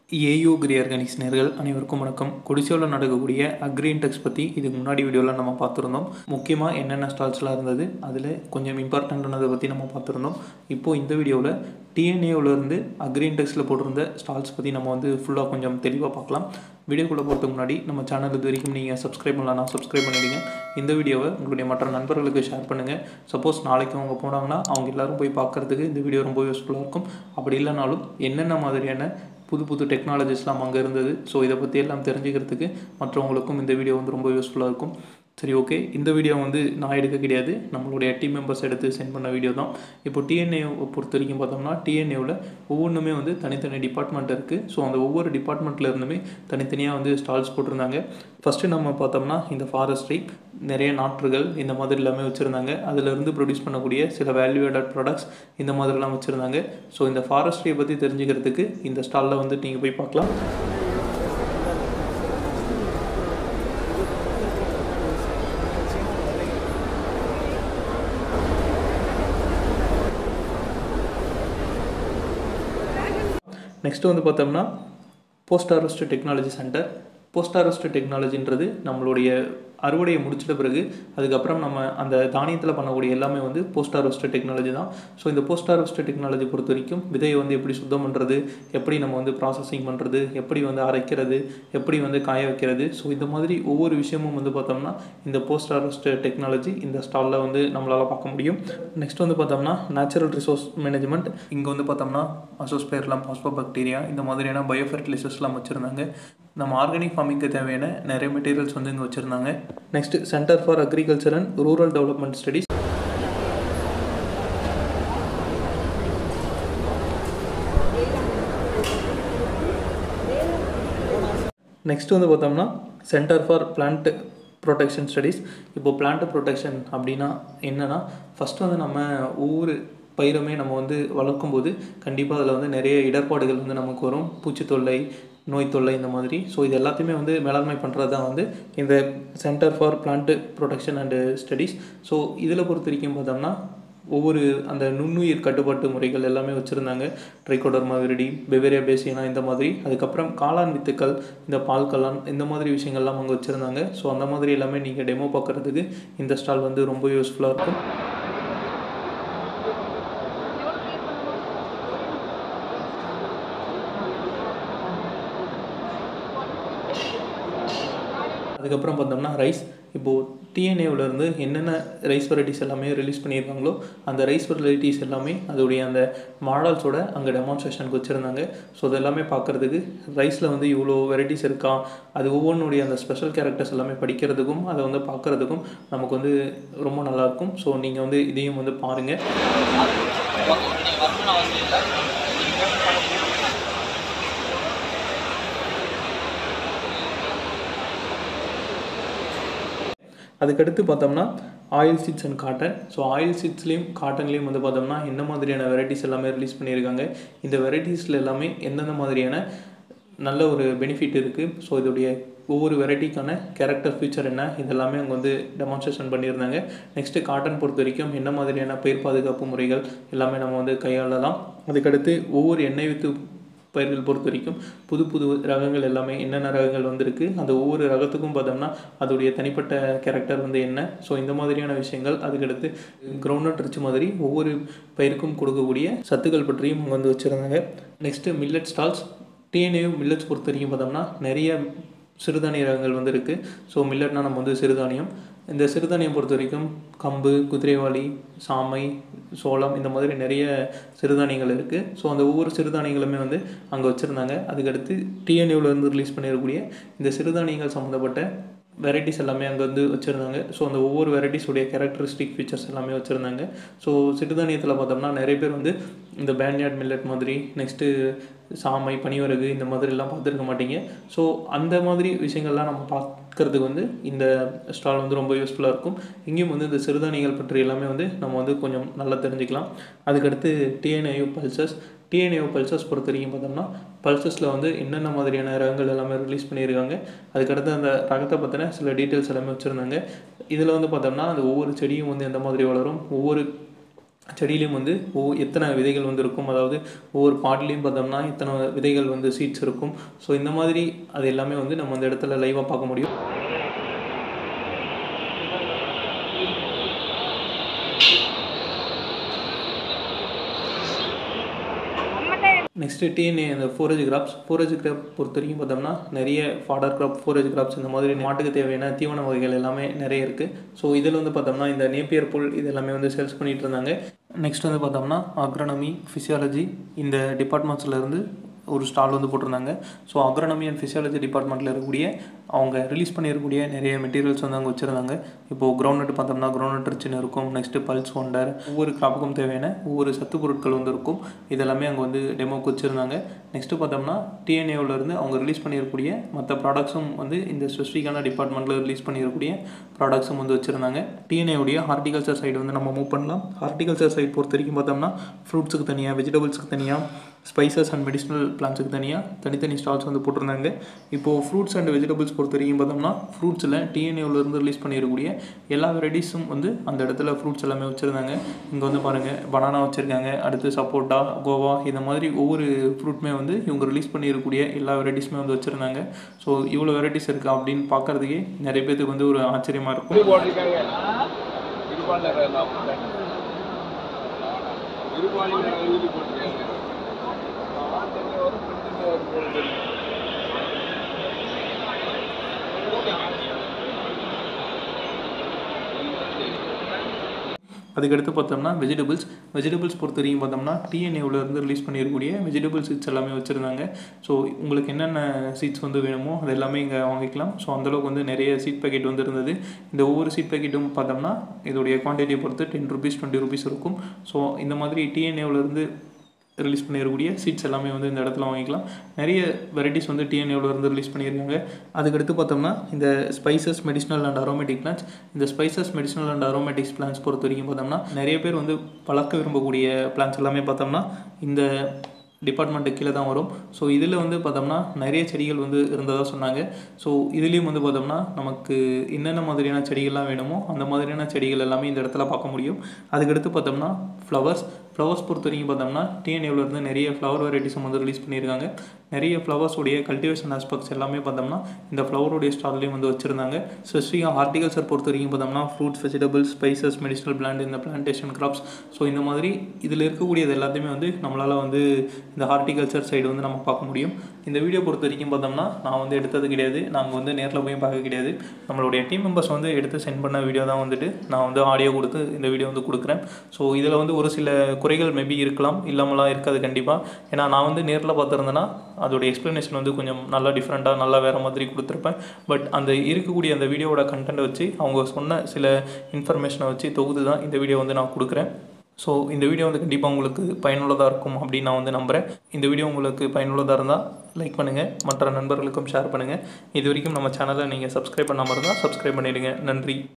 AU கிரி organics நேர்கள் அனைவருக்கும் வணக்கம் கொடிசியோவில் நடக்கக்கூடிய அக்ரீன் டெக்ஸ் பற்றி இதுக்கு முன்னாடி வீடியோவில் நம்ம பார்த்துருந்தோம் முக்கியமாக என்னென்ன ஸ்டால்ஸ்லாம் இருந்தது அதில் கொஞ்சம் இம்பார்ட்டண்ட்டானதை பற்றி நம்ம பார்த்துருந்தோம் இப்போது இந்த வீடியோவில் டிஎன்ஏவிலேருந்து அக்ரீன் டெக்ஸில் போட்டிருந்த ஸ்டால்ஸ் பற்றி நம்ம வந்து ஃபுல்லாக கொஞ்சம் தெளிவாக பார்க்கலாம் வீடியோக்குள்ளே போகிறதுக்கு முன்னாடி நம்ம சேனல் இது வரைக்கும் நீங்கள் சப்ஸ்கிரைப் பண்ணலன்னா சப்ஸ்கிரைப் பண்ணிடுங்க இந்த வீடியோவை உங்களுடைய மற்ற நண்பர்களுக்கு ஷேர் பண்ணுங்கள் சப்போஸ் நாளைக்கு அவங்க போனாங்கன்னா அவங்க எல்லாரும் போய் பார்க்குறதுக்கு இந்த வீடியோ ரொம்ப யூஸ்ஃபுல்லாக இருக்கும் அப்படி இல்லைனாலும் என்னென்ன மாதிரியான புது புது டெக்னாலஜிஸ்லாம் அங்கே இருந்தது ஸோ இதை பற்றி எல்லாம் தெரிஞ்சுக்கிறதுக்கு மற்றவங்களுக்கும் இந்த வீடியோ வந்து ரொம்ப யூஸ்ஃபுல்லாக இருக்கும் சரி ஓகே இந்த வீடியோ வந்து நான் எடுக்க கிடையாது நம்மளுடைய டீம் மெம்பர்ஸ் எடுத்து சென்ட் பண்ண வீடியோ தான் இப்போ டிஎன்ஏ பொறுத்த வரைக்கும் பார்த்தோம்னா டிஎன்ஏவில் ஒவ்வொன்றுமே வந்து தனித்தனி டிபார்ட்மெண்ட் இருக்குது ஸோ அந்த ஒவ்வொரு டிபார்ட்மெண்ட்டில் இருந்துமே தனித்தனியாக வந்து ஸ்டால்ஸ் போட்டிருந்தாங்க ஃபஸ்ட்டு நம்ம பார்த்தோம்னா இந்த ஃபாரஸ்ட்ரி நிறைய நாற்றுகள் இந்த மாதிரி எல்லாமே வச்சுருந்தாங்க அதிலிருந்து ப்ரொடியூஸ் பண்ணக்கூடிய சில வேல்யூவேட்டட் ப்ராடக்ட்ஸ் இந்த மாதிரிலாம் வச்சுருந்தாங்க ஸோ இந்த ஃபாரஸ்ட்ரியை பற்றி தெரிஞ்சுக்கிறதுக்கு இந்த ஸ்டாலில் வந்து நீங்கள் போய் பார்க்கலாம் நெக்ஸ்ட் வந்து பார்த்தோம்னா post harvest technology centre post harvest டெக்னாலஜின்றது நம்மளுடைய அறுவடையை முடிச்சிட்ட பிறகு அதுக்கப்புறம் நம்ம அந்த தானியத்தில் பண்ணக்கூடிய எல்லாமே வந்து போஸ்ட் ஹார்வெஸ்ட் டெக்னாலஜி தான் ஸோ இந்த போஸ்ட் ஹார்வெஸ்ட் டெக்னாலஜி பொறுத்த வரைக்கும் விதையை வந்து எப்படி சுத்தம் பண்ணுறது எப்படி நம்ம வந்து ப்ராசஸிங் பண்ணுறது எப்படி வந்து அரைக்கிறது எப்படி வந்து காய வைக்கிறது ஸோ இந்த மாதிரி ஒவ்வொரு விஷயமும் வந்து பார்த்தோம்னா இந்த போஸ்ட் ஹார்வெஸ்ட் டெக்னாலஜி இந்த ஸ்டாலில் வந்து நம்மளால் பார்க்க முடியும் நெக்ஸ்ட் வந்து பார்த்தோம்னா நேச்சுரல் ரிசோர்ஸ் மேனேஜ்மெண்ட் இங்கே வந்து பார்த்தோம்னா அசோஸ்பேர்லாம் பாஸ்போ பாக்டீரியா இந்த மாதிரியான பயோ ஃபெர்டிலைசர்ஸ்லாம் வச்சுருந்தாங்க நம்ம ஆர்கானிக் ஃபார்மிங்க்கு தேவையான நிறைய மெட்டீரியல்ஸ் வந்து இங்கே வச்சுருந்தாங்க next centre for agriculture and rural development studies next வந்து பார்த்தோம்னா centre for plant protection studies இப்போ பிளான்ட் ப்ரொடெக்ஷன் அப்படின்னா என்னென்னா ஃபஸ்ட்டு வந்து நம்ம ஒவ்வொரு பயிருமே நம்ம வந்து வளர்க்கும்போது கண்டிப்பாக அதில் வந்து நிறைய இடர்பாடுகள் வந்து நமக்கு வரும் பூச்சி தொல்லை நோய் தொல்லை இந்த மாதிரி ஸோ இது எல்லாத்தையுமே வந்து மேலாண்மை பண்ணுறது தான் வந்து இந்த centre for plant protection and studies so இதில் பொறுத்த வரைக்கும் பார்த்தோம்னா ஒவ்வொரு அந்த நுண்ணுயிர் கட்டுப்பாட்டு முறைகள் எல்லாமே வச்சுருந்தாங்க ட்ரைகோடர்மா விரிடி பெவேரியா பேசியனா இந்த மாதிரி அதுக்கப்புறம் காளான் வித்துக்கள் இந்த பால் கல்லான் இந்த மாதிரி விஷயங்கள்லாம் அங்கே வச்சுருந்தாங்க ஸோ அந்த மாதிரி எல்லாமே நீங்கள் டெமோ பார்க்குறதுக்கு இந்த ஸ்டால் வந்து ரொம்ப யூஸ்ஃபுல்லாக இருக்கும் அதுக்கப்புறம் பார்த்தோம்னா ரைஸ் இப்போது டிஎன்ஏவிலேருந்து என்னென்ன ரைஸ் வெரைட்டிஸ் எல்லாமே ரிலீஸ் பண்ணியிருக்காங்களோ அந்த ரைஸ் வெரைட்டிஸ் எல்லாமே அதோடைய அந்த மாடல்ஸோட அங்கே டெமான்ஸ்ட்ரேஷனுக்கு வச்சுருந்தாங்க ஸோ அது எல்லாமே பார்க்குறதுக்கு ரைஸில் வந்து இவ்வளோ வெரைட்டிஸ் இருக்கா அது ஒவ்வொன்றுடைய அந்த ஸ்பெஷல் கேரக்டர்ஸ் எல்லாமே படிக்கிறதுக்கும் அதை வந்து பார்க்குறதுக்கும் நமக்கு வந்து ரொம்ப நல்லாயிருக்கும் ஸோ நீங்கள் வந்து இதையும் வந்து பாருங்கள் அதுக்கடுத்து பார்த்தோம்னா oil seeds and cotton so oil சீட்ஸ்லேயும் காட்டன்லேயும் வந்து பார்த்தோம்னா என்ன மாதிரியான வெரைட்டிஸ் எல்லாமே ரிலீஸ் பண்ணியிருக்காங்க இந்த வெரைட்டிஸில் எல்லாமே எந்தெந்த மாதிரியான நல்ல ஒரு பெனிஃபிட் இருக்குது ஸோ இதோடைய ஒவ்வொரு வெரைட்டிக்கான கேரக்டர் ஃபியூச்சர் என்ன இதெல்லாமே அங்கே வந்து டெமான்ஸ்ட்ரேஷன் பண்ணியிருந்தாங்க நெக்ஸ்ட்டு காட்டன் பொறுத்த வரைக்கும் என்ன மாதிரியான பயிர் பாதுகாப்பு முறைகள் எல்லாமே நம்ம வந்து கையாளலாம் அதுக்கடுத்து ஒவ்வொரு எண்ணெய் வித்து பயிர்கள் பொறுத்த வரைக்கும் புது புது ரகங்கள் எல்லாமே என்னென்ன ரகங்கள் வந்திருக்கு அந்த ஒவ்வொரு ரகத்துக்கும் பார்த்தோம்னா அதோடைய தனிப்பட்ட கேரக்டர் வந்து என்ன ஸோ இந்த மாதிரியான விஷயங்கள் அதுக்கடுத்து கிரவுண்ட் ரிச் மாதிரி ஒவ்வொரு பயிருக்கும் கொடுக்கக்கூடிய சத்துக்கள் பற்றியும் அவங்க வந்து வச்சுருந்தாங்க next millet stalls TNA millets பொறுத்த வரைக்கும் பார்த்தோம்னா நிறைய சிறுதானிய ரகங்கள் வந்து இருக்குது ஸோ மில்லட்னா நம்ம வந்து சிறுதானியம் இந்த சிறுதானியம் பொறுத்த வரைக்கும் கம்பு குதிரைவாளி சாமை சோளம் இந்த மாதிரி நிறைய சிறுதானியங்கள் இருக்குது ஸோ அந்த ஒவ்வொரு சிறுதானியங்களுமே வந்து அங்கே வச்சுருந்தாங்க அதுக்கடுத்து டிஎன்யூவிலேருந்து ரிலீஸ் பண்ணியிருக்கக்கூடிய இந்த சிறுதானியங்கள் சம்மந்தப்பட்ட வெரைட்டிஸ் எல்லாமே அங்கே வந்து வச்சுருந்தாங்க ஸோ அந்த ஒவ்வொரு வெரைட்டிஸுடைய கேரக்டரிஸ்டிக் ஃபீச்சர்ஸ் எல்லாமே வச்சுருந்தாங்க ஸோ சிறுதானியத்தில் பார்த்தோம்னா நிறைய பேர் வந்து இந்த பேன்யார்ட் மில்லட் மாதிரி நெக்ஸ்ட்டு சாமை பனிவரகு இந்த மாதிரிலாம் பார்த்துருக்க மாட்டீங்க ஸோ அந்த மாதிரி விஷயங்கள்லாம் நம்ம பார்க்குறதுக்கு வந்து இந்த ஸ்டால் வந்து ரொம்ப யூஸ்ஃபுல்லாக இருக்கும் இங்கேயும் வந்து இந்த சிறுதானியங்கள் பற்றி எல்லாமே வந்து நம்ம வந்து கொஞ்சம் நல்லா தெரிஞ்சுக்கலாம் அதுக்கடுத்து டிஎன்ஐயு பல்சஸ் டிஎன்ஏ பல்சஸ் பொறுத்த வரைக்கும் பார்த்தோம்னா பல்சஸில் வந்து என்னென்ன மாதிரியான ரகங்கள் எல்லாமே ரிலீஸ் பண்ணியிருக்காங்க அதுக்கடுத்து அந்த ரகத்தை பற்றின சில டீட்டெயில்ஸ் எல்லாமே வச்சுருந்தாங்க இதில் வந்து பார்த்தோம்னா அந்த ஒவ்வொரு செடியும் வந்து எந்த மாதிரி வளரும் ஒவ்வொரு செடியிலையும் வந்து ஒவ்வொ எத்தனை விதைகள் வந்து இருக்கும் அதாவது ஒவ்வொரு பாட்லேயும் பார்த்தோம்னா எத்தனை விதைகள் வந்து சீட்ஸ் இருக்கும் ஸோ இந்த மாதிரி அது எல்லாமே வந்து நம்ம அந்த இடத்துல லைவாக பார்க்க முடியும் நெக்ஸ்ட்டு டிஎன்ஏ அந்த ஃபோரேஜ் கிராப்ஸ் ஃபோரேஜ் கிராப் பொறுத்த வரைக்கும் பார்த்தோம்னா நிறைய ஃபாடர் கிராப் ஃபோரேஜ் கிராப்ஸ் இந்த மாதிரி மாட்டுக்கு தேவையான தீவன வகைகள் எல்லாமே நிறைய இருக்குது ஸோ இதில் வந்து பார்த்தோம்னா இந்த நேப்பியர் புல் இது எல்லாமே வந்து சேல்ஸ் பண்ணிகிட்டு இருந்தாங்க நெக்ஸ்ட் வந்து பார்த்தோம்னா அக்ரானமி ஃபிசியாலஜி இந்த டிபார்ட்மெண்ட்ஸ்லேருந்து ஒரு ஸ்டால் வந்து போட்டிருந்தாங்க ஸோ அக்ரானமி அண்ட் ஃபிசியாலஜி டிபார்ட்மெண்ட்டில் இருக்கக்கூடிய அவங்க ரிலீஸ் பண்ணியிருக்கக்கூடிய நிறைய மெட்டீரியல்ஸ் வந்து அங்கே வச்சுருந்தாங்க இப்போது கிரவுண்ட் பார்த்தோம்னா கிரவுண்ட் ரிச்சின் இருக்கும் நெக்ஸ்ட்டு பல்ஸ் ஒண்டர் ஒவ்வொரு கிராப்புக்கும் தேவையான ஒவ்வொரு சத்து பொருட்கள் வந்து இருக்கும் இதெல்லாமே அங்கே வந்து டெமோக்கு வச்சுருந்தாங்க நெக்ஸ்ட்டு பார்த்தோம்னா டிஎன்ஏவிலேருந்து அவங்க ரிலீஸ் பண்ணியிருக்கக்கூடிய மற்ற ப்ராடக்ட்ஸும் வந்து இந்த ஸ்பெசிஃபிக்கான டிபார்ட்மெண்ட்டில் ரிலீஸ் பண்ணியிருக்கக்கூடிய ப்ராடக்ட்ஸும் வந்து வச்சுருந்தாங்க டிஎன்ஏவுடைய ஹார்டிகல்ச்சர் சைடு வந்து நம்ம மூவ் பண்ணலாம் ஹார்டிகல்ச்சர் சைடு பொறுத்த வரைக்கும் பார்த்தோம்னா ஃப்ரூட்ஸுக்கு தனியாக வெஜிடபிள்ஸுக்கு தனியாக ஸ்பைசஸ் அண்ட் மெடிசனல் பிளான்ஸுக்கு தனியாக தனித்தனி ஸ்டால்ஸ் வந்து போட்டிருந்தாங்க இப்போது ஃப்ரூட்ஸ் அண்ட் வெஜிடபிள்ஸ் பொறுத்த வரைக்கும் பார்த்தோம்னா ஃப்ரூட்ஸில் டிஎன்ஏவிலேருந்து ரிலீஸ் பண்ணியிருக்கக்கூடிய எல்லா வெரைட்டிஸும் வந்து அந்த இடத்துல ஃப்ரூட்ஸ் எல்லாமே வச்சுருந்தாங்க இங்கே வந்து பாருங்கள் பனானா வச்சுருக்காங்க அடுத்து சப்போட்டா கோவா இந்த மாதிரி ஒவ்வொரு ஃப்ரூட்டுமே வந்து இவங்க ரிலீஸ் பண்ணியிருக்கக்கூடிய எல்லா வெரைட்டிஸுமே வந்து வச்சுருந்தாங்க ஸோ இவ்வளோ வெரைட்டிஸ் இருக்கா அப்படின்னு பார்க்குறதுக்கே நிறைய பேருக்கு வந்து ஒரு ஆச்சரியமாக இருக்கும் இது போட்டிருக்காங்க இருபாலில் இருபாலில் எழுதி போட்டிருக்காங்க ஆட்டங்க வரும் பெண்ணுங்க வரும் போல அதுக்கடுத்து பார்த்தோம்னா வெஜிடபிள்ஸ் வெஜிடபிள்ஸ் பொறுத்த வரைக்கும் பார்த்தோம்னா டிஎன்ஏவிலேருந்து ரிலீஸ் பண்ணியிருக்கக்கூடிய வெஜிடபிள் சீட்ஸ் எல்லாமே வச்சுருந்தாங்க ஸோ உங்களுக்கு என்னென்ன சீட்ஸ் வந்து வேணுமோ அது எல்லாமே இங்கே வாங்கிக்கலாம் ஸோ அந்தளவுக்கு வந்து நிறைய சீட் பேக்கெட் வந்து இருந்தது இந்த ஒவ்வொரு சீட் பேக்கெட்டும் பார்த்தோம்னா இதோடைய குவான்டிட்டியை பொறுத்து டென் ருபீஸ் டுவெண்ட்டி ருபீஸ் இருக்கும் ஸோ இந்த மாதிரி டிஎன்ஏவிலேருந்து ரிலீஸ் பண்ணியிருக்கக்கூடிய சீட்ஸ் எல்லாமே வந்து இந்த இடத்துல வாங்கிக்கலாம் நிறைய வெரைட்டிஸ் வந்து டிஎன்ஏவில் இருந்து ரிலீஸ் பண்ணியிருக்காங்க அதுக்கடுத்து பார்த்தோம்னா இந்த spices medicinal and aromatic plants இந்த spices medicinal and aromatics plants பொறுத்த வரைக்கும் பார்த்தோம்னா நிறைய பேர் வந்து வளர்க்க விரும்பக்கூடிய பிளான்ஸ் எல்லாமே பார்த்தோம்னா இந்த டிபார்ட்மெண்ட்டு கீழே தான் வரும் ஸோ இதில் வந்து பார்த்தோம்னா நிறைய செடிகள் வந்து இருந்ததாக சொன்னாங்க ஸோ இதுலேயும் வந்து பார்த்தோம்னா நமக்கு என்னென்ன மாதிரியான செடிகள்லாம் வேணுமோ அந்த மாதிரியான செடிகள் எல்லாமே இந்த இடத்துல பார்க்க முடியும் அதுக்கடுத்து பார்த்தோம்னா ஃப்ளவர்ஸ் ஃப்ளவர்ஸ் பொறுத்த வரைக்கும் பார்த்தோம்னா டிஎன்ஏவில் இருந்து நிறைய ஃப்ளவர் வெரைட்டிஸும் வந்து ரிலீஸ் பண்ணியிருக்காங்க நிறைய ஃப்ளவர்ஸுடைய கல்டிவேஷன் ஆஸ்பெக்ட்ஸ் எல்லாமே பார்த்தோம்னா இந்த ஃப்ளவருடைய ஸ்டால்லையும் வந்து வச்சுருந்தாங்க ஸ்பெசிஃபிக்காக ஹார்டிகல்ச்சர் பொறுத்த வரைக்கும் பார்த்தோம்னா fruits vegetables spices medicinal plant இந்த பிளான்டேஷன் கிராப்ஸ் ஸோ இந்த மாதிரி இதில் இருக்கக்கூடியது எல்லாத்தையுமே வந்து நம்மளால் வந்து இந்த ஹார்டிகல்ச்சர் சைடு வந்து நம்ம பார்க்க முடியும் இந்த வீடியோ பொறுத்த வரைக்கும் பார்த்தோம்னா நான் வந்து எடுத்தது கிடையாது நாங்கள் வந்து நேரில் போய் பார்க்க கிடையாது நம்மளுடைய டீம் மெம்பர்ஸ் வந்து எடுத்து சென்ட் பண்ண வீடியோ தான் வந்துட்டு நான் வந்து ஆடியோ கொடுத்து இந்த வீடியோ வந்து கொடுக்குறேன் ஸோ இதில் வந்து ஒரு சில குறைகள் மேபி இருக்கலாம் இல்லாமலாம் இருக்காது கண்டிப்பாக ஏன்னா நான் வந்து நேரில் பார்த்துருந்தேன்னா அதோட எக்ஸ்ப்ளனேஷன் வந்து கொஞ்சம் நல்லா டிஃப்ரெண்ட்டாக நல்லா வேறு மாதிரி கொடுத்துருப்பேன் பட் அந்த இருக்கக்கூடிய அந்த வீடியோவோட கண்டென்ட் வச்சு அவங்க சொன்ன சில இன்ஃபர்மேஷனை வச்சு தொகுத்து தான் இந்த வீடியோ வந்து நான் கொடுக்குறேன் ஸோ இந்த வீடியோ வந்து கண்டிப்பாக உங்களுக்கு பயனுள்ளதாக இருக்கும் அப்படின்னு நான் வந்து நம்புகிறேன் இந்த வீடியோ உங்களுக்கு பயனுள்ளதாக இருந்தால் லைக் பண்ணுங்கள் மற்ற நண்பர்களுக்கும் ஷேர் பண்ணுங்கள் இது வரைக்கும் நம்ம சேனலை நீங்கள் சப்ஸ்கிரைப் பண்ணாமல் இருந்தால் சப்ஸ்கிரைப் பண்ணிடுங்க நன்றி